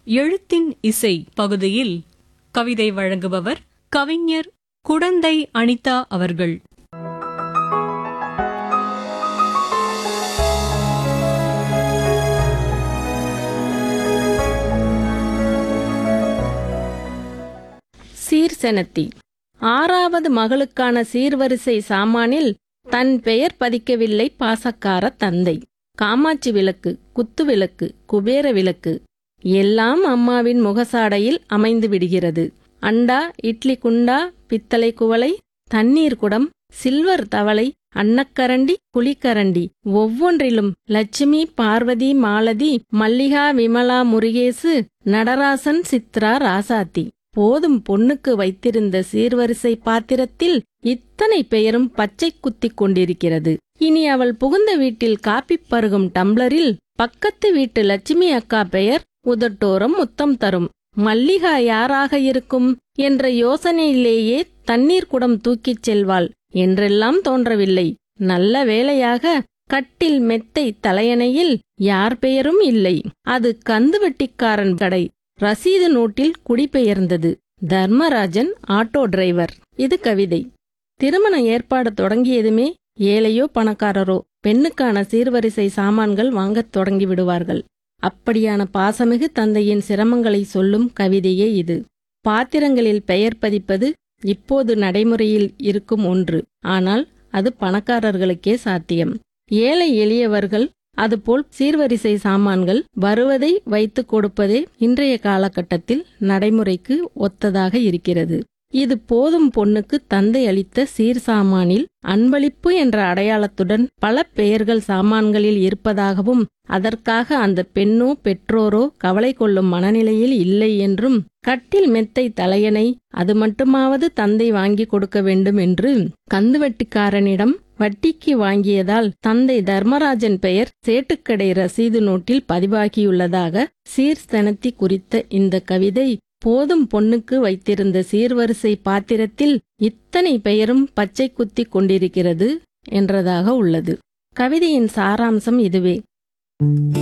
எழுத்தின் இசை பகுதியில் கவிதை வழங்குபவர் கவிஞர் குடந்தை அனிதா அவர்கள் சீர்செனத்தி ஆறாவது மகளுக்கான சீர்வரிசை சாமானில் தன் பெயர் பதிக்கவில்லை பாசக்கார தந்தை காமாட்சி விளக்கு குத்து விளக்கு குபேர விளக்கு எல்லாம் அம்மாவின் முகசாடையில் அமைந்து விடுகிறது அண்டா இட்லி குண்டா பித்தளை குவளை தண்ணீர் குடம் சில்வர் தவளை அன்னக்கரண்டி குழிக்கரண்டி ஒவ்வொன்றிலும் லட்சுமி பார்வதி மாலதி மல்லிகா விமலா முருகேசு நடராசன் சித்ரா ராசாத்தி போதும் பொண்ணுக்கு வைத்திருந்த சீர்வரிசை பாத்திரத்தில் இத்தனை பெயரும் பச்சை குத்திக் கொண்டிருக்கிறது இனி அவள் புகுந்த வீட்டில் காப்பி பருகும் டம்ளரில் பக்கத்து வீட்டு லட்சுமி அக்கா பெயர் உதட்டோரம் முத்தம் தரும் மல்லிகா யாராக இருக்கும் என்ற யோசனையிலேயே தண்ணீர் குடம் தூக்கிச் செல்வாள் என்றெல்லாம் தோன்றவில்லை நல்ல வேளையாக கட்டில் மெத்தை தலையணையில் யார் பெயரும் இல்லை அது கந்துவட்டிக்காரன் கடை ரசீது நோட்டில் குடிபெயர்ந்தது தர்மராஜன் ஆட்டோ டிரைவர் இது கவிதை திருமண ஏற்பாடு தொடங்கியதுமே ஏழையோ பணக்காரரோ பெண்ணுக்கான சீர்வரிசை சாமான்கள் வாங்கத் தொடங்கி விடுவார்கள் அப்படியான பாசமிகு தந்தையின் சிரமங்களை சொல்லும் கவிதையே இது பாத்திரங்களில் பெயர் பதிப்பது இப்போது நடைமுறையில் இருக்கும் ஒன்று ஆனால் அது பணக்காரர்களுக்கே சாத்தியம் ஏழை எளியவர்கள் அதுபோல் சீர்வரிசை சாமான்கள் வருவதை வைத்துக் கொடுப்பதே இன்றைய காலகட்டத்தில் நடைமுறைக்கு ஒத்ததாக இருக்கிறது இது போதும் பொண்ணுக்கு தந்தை அளித்த சீர் சாமானில் அன்பளிப்பு என்ற அடையாளத்துடன் பல பெயர்கள் சாமான்களில் இருப்பதாகவும் அதற்காக அந்த பெண்ணோ பெற்றோரோ கவலை கொள்ளும் மனநிலையில் இல்லை என்றும் கட்டில் மெத்தை தலையணை அது மட்டுமாவது தந்தை வாங்கி கொடுக்க வேண்டும் என்று கந்துவட்டிக்காரனிடம் வட்டிக்கு வாங்கியதால் தந்தை தர்மராஜன் பெயர் சேட்டுக்கடை ரசீது நோட்டில் பதிவாகியுள்ளதாக சீர்ஸ்தனத்தி குறித்த இந்த கவிதை போதும் பொண்ணுக்கு வைத்திருந்த சீர்வரிசை பாத்திரத்தில் இத்தனை பெயரும் பச்சை குத்தி கொண்டிருக்கிறது என்றதாக உள்ளது கவிதையின் சாராம்சம் இதுவே